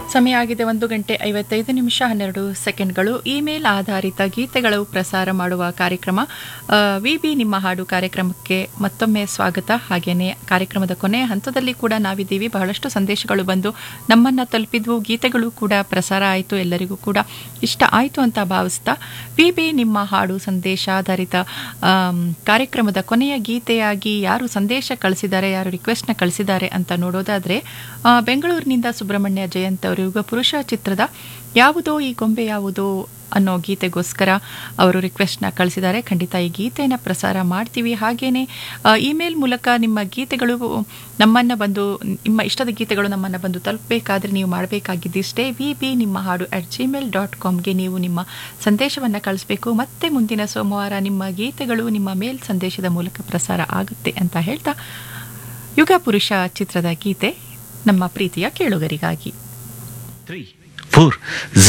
ಸಮಯ ಆಗಿದೆ ಒಂದು ಗಂಟೆ ಐವತ್ತೈದು ನಿಮಿಷ ಹನ್ನೆರಡು ಸೆಕೆಂಡ್ಗಳು ಇಮೇಲ್ ಆಧಾರಿತ ಗೀತೆಗಳು ಪ್ರಸಾರ ಮಾಡುವ ಕಾರ್ಯಕ್ರಮ ವಿ ಬಿ ನಿಮ್ಮ ಹಾಡು ಕಾರ್ಯಕ್ರಮಕ್ಕೆ ಮತ್ತೊಮ್ಮೆ ಸ್ವಾಗತ ಹಾಗೆಯೇ ಕಾರ್ಯಕ್ರಮದ ಕೊನೆಯ ಹಂತದಲ್ಲಿ ಕೂಡ ನಾವಿದ್ದೀವಿ ಬಹಳಷ್ಟು ಸಂದೇಶಗಳು ಬಂದು ನಮ್ಮನ್ನು ತಲುಪಿದ್ವು ಗೀತೆಗಳು ಕೂಡ ಪ್ರಸಾರ ಆಯಿತು ಎಲ್ಲರಿಗೂ ಕೂಡ ಇಷ್ಟ ಆಯಿತು ಅಂತ ಭಾವಿಸ್ತಾ ವಿ ಬಿ ನಿಮ್ಮ ಹಾಡು ಸಂದೇಶ ಆಧಾರಿತ ಆಮ್, ಕಾರ್ಯಕ್ರಮದ ಕೊನೆಯ ಗೀತೆಯಾಗಿ ಯಾರು ಸಂದೇಶ ಕಳಿಸಿದ್ದಾರೆ ಯಾರು ರಿಕ್ವೆಸ್ಟ್ನ ಕಳಿಸಿದ್ದಾರೆ ಅಂತ ನೋಡೋದಾದರೆ ಆ, ಬೆಂಗಳೂರಿನಿಂದ ಸುಬ್ರಹ್ಮಣ್ಯ ಜಯಂತ್ ಅವರು ಯುಗ ಪುರುಷ ಚಿತ್ರದ ಯಾವುದೋ ಈ ಗೊಂಬೆ ಯಾವುದೋ ಅನ್ನೋ ಗೀತೆಗೋಸ್ಕರ ಅವರು ರಿಕ್ವೆಸ್ಟ್ನ ಕಳಿಸಿದ್ದಾರೆ ಖಂಡಿತ ಈ ಗೀತೆಯನ್ನು ಪ್ರಸಾರ ಮಾಡ್ತೀವಿ ಹಾಗೆಯೇ ಇಮೇಲ್ ಮೂಲಕ ನಿಮ್ಮ ಗೀತೆಗಳು ನಮ್ಮನ್ನು ಬಂದು ನಿಮ್ಮ ಇಷ್ಟದ ಗೀತೆಗಳು ನಮ್ಮನ್ನು ಬಂದು ತಲುಪಬೇಕಾದ್ರೆ ನೀವು ಮಾಡಬೇಕಾಗಿದ್ದಿಷ್ಟೇ ವಿ ಬಿ ನಿಮ್ಮ ಹಾಡು ಅಟ್ ಜಿಮೇಲ್ ಡಾಟ್ ಕಾಮ್ಗೆ ನೀವು ನಿಮ್ಮ ಸಂದೇಶವನ್ನು ಕಳಿಸ್ಬೇಕು ಮತ್ತೆ ಮುಂದಿನ ಸೋಮವಾರ ನಿಮ್ಮ ಗೀತೆಗಳು ನಿಮ್ಮ ಮೇಲ್ ಸಂದೇಶದ ಮೂಲಕ ಪ್ರಸಾರ ಆಗುತ್ತೆ ಅಂತ ಹೇಳ್ತಾ ಯುಗ ಪುರುಷ ಚಿತ್ರದ ಗೀತೆ ನಮ್ಮ ಪ್ರೀತಿಯ ಕೇಳುಗರಿಗಾಗಿ three, four,